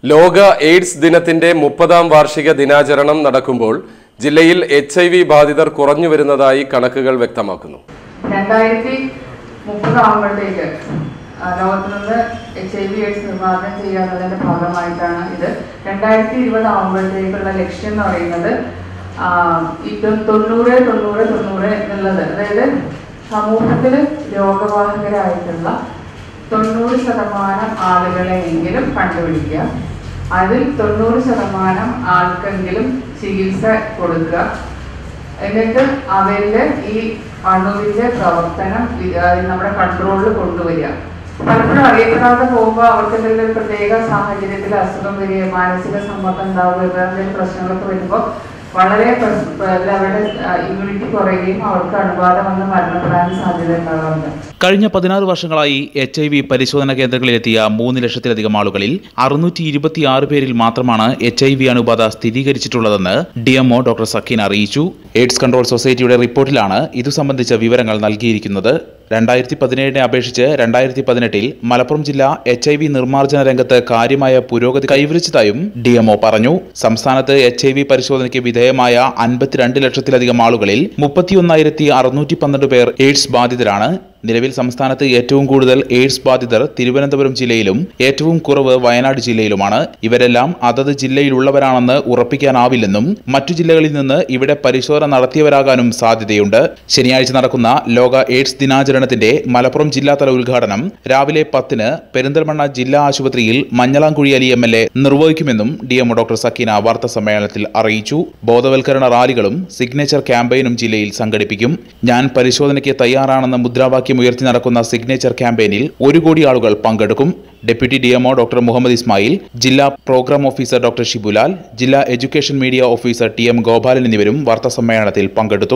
ലോക എയ്ഡ്സ് ദിനത്തിന്റെ മുപ്പതാം വാർഷിക ദിനാചരണം നടക്കുമ്പോൾ ജില്ലയിൽ എച്ച് ഐ വി ബാധിതർ കുറഞ്ഞു വരുന്നതായി കണക്കുകൾ വ്യക്തമാക്കുന്നു രണ്ടായിരത്തി മുപ്പതാകുമ്പോഴത്തേക്ക് ലോകത്തിൽ നിന്ന് എച്ച് ഐ വി എയ്ഡ്സ് നിർമ്മാർജ്ജനം ചെയ്യാത്തതിന്റെ ഭാഗമായിട്ടാണ് ഇത് രണ്ടായിരത്തി ഇരുപത് ആകുമ്പോഴത്തേക്കുള്ള ലക്ഷ്യം എന്ന് പറയുന്നത് ആ, ഇപ്പം തൊണ്ണൂറ് തൊണ്ണൂറ് തൊണ്ണൂറ് എന്നുള്ളത് അതായത് സമൂഹത്തിൽ രോഗവാഹകരായിട്ടുള്ള തൊണ്ണൂറ് ശതമാനം ആളുകളെയെങ്കിലും കണ്ടുപിടിക്കുക അതിൽ തൊണ്ണൂറ് ശതമാനം ആൾക്കെങ്കിലും ചികിത്സ കൊടുക്കുക എന്നിട്ട് അവരില് ഈ അണുവിന്റെ പ്രവർത്തനം ഇ- ആ, നമ്മുടെ കൺട്രോളിൽ കൊണ്ടുവരിക പലപ്പോഴും അറിയപ്പെടാതെ പോകുമ്പോൾ അവർക്ക് എന്തെങ്കിലും ഒരു പ്രത്യേക സാഹചര്യത്തിൽ അസുഖം വരിക മാനസിക സമ്മർദ്ദം ഉണ്ടാവുക വേറെ എന്തെങ്കിലും പ്രശ്നങ്ങളൊക്കെ വരുമ്പോൾ വളരെ പ്രശ്- അല്ല, അവരുടെ ഇമ്മ്യൂണിറ്റി കുറയുകയും അവർക്ക് അണുബാധ വന്ന് മരണപ്പെടാൻ സാധ്യത ഉണ്ടാകാറുണ്ട് കഴിഞ്ഞ പതിനാറ് വർഷങ്ങളായി എച്ച് ഐ വി പരിശോധനാ കേന്ദ്രങ്ങളിലെത്തിയ മൂന്ന് ലക്ഷത്തിലധികം ആളുകളിൽ അറുന്നൂറ്റി ഇരുപത്തിയാറ് പേരിൽ മാത്രമാണ് എച്ച് ഐ വി അണുബാധ സ്ഥിരീകരിച്ചിട്ടുള്ളതെന്ന് ഡി എംഒ ഡോക്ടർ സക്കീൻ അറിയിച്ചു എയ്ഡ്സ് കൺട്രോൾ സൊസൈറ്റിയുടെ റിപ്പോർട്ടിലാണ് ഇതു സംബന്ധിച്ച വിവരങ്ങൾ നൽകിയിരിക്കുന്നത് രണ്ടായിരത്തി പതിനേഴിനെ അപേക്ഷിച്ച് രണ്ടായിരത്തി പതിനെട്ടിൽ മലപ്പുറം ജില്ല എച്ച് ഐ വി നിർമ്മാർജ്ജന രംഗത്ത് കാര്യമായ പുരോഗതി കൈവരിച്ചതായും ഡി എംഒ പറഞ്ഞു സംസ്ഥാനത്ത് എച്ച് ഐ വി പരിശോധനയ്ക്ക് വിധേയമായ അൻപത്തിരണ്ട് ലക്ഷത്തിലധികം ആളുകളിൽ മുപ്പത്തിയൊന്നായിരത്തി അറുന്നൂറ്റി പന്ത്രണ്ട് പേർ എയ്ഡ്സ് ബാധിതരാണ് നിലവിൽ സംസ്ഥാനത്ത് ഏറ്റവും കൂടുതൽ എയ്ഡ്സ് ബാധിതർ തിരുവനന്തപുരം ജില്ലയിലും ഏറ്റവും കുറവ് വയനാട് ജില്ലയിലുമാണ് ഇവരെല്ലാം അതത് ജില്ലയിലുള്ളവരാണെന്ന് ഉറപ്പിക്കാനാവില്ലെന്നും മറ്റു ജില്ലകളിൽ നിന്ന് ഇവിടെ പരിശോധന നടത്തിയവരാകാനും സാധ്യതയുണ്ട് ശനിയാഴ്ച നടക്കുന്ന ലോക എയ്ഡ്സ് ദിനാചരണത്തിന്റെ മലപ്പുറം ജില്ലാതല ഉദ്ഘാടനം രാവിലെ പത്തിന് പെരിന്തൽമണ്ണ ജില്ലാ ആശുപത്രിയിൽ Manjalamkuzhi Ali M L A നിർവഹിക്കുമെന്നും ഡി എം ഡോക്ടർ സക്കീന വാർത്താ സമ്മേളനത്തിൽ അറിയിച്ചു ബോധവൽക്കരണ റാലികളും സിഗ്നേച്ചർ ക്യാമ്പയിനും ജില്ലയിൽ സംഘടിപ്പിക്കും ഞാൻ പരിശോധനയ്ക്ക് തയ്യാറാണെന്ന മുദ്രാവാക്യം ഉയർത്തി നടക്കുന്ന സിഗ്നേച്ചർ ക്യാമ്പയിനിൽ ഒരു കോടി ആളുകൾ പങ്കെടുക്കും deputy D M O doctor Muhammad Ismail ജില്ലാ പ്രോഗ്രാം ഓഫീസർ ഡോക്ടർ ഷിബുലാൽ ജില്ലാ education media officer T M Gopalan എന്നിവരും വാർത്താ സമ്മേളനത്തിൽ പങ്കെടുത്തു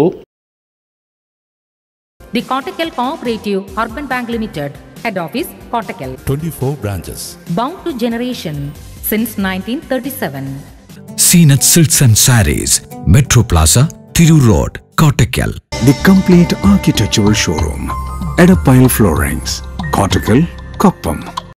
The Kottakkal Cooperative Urban Bank Limited, Head Office, Kottakkal. 24 branches. Bound to generation since 1937. Seenat Silks and Saris, Metro Plaza, Thiru Road, Kottakkal. The complete architectural showroom. Edapile Floorings. Cortical, Koppam.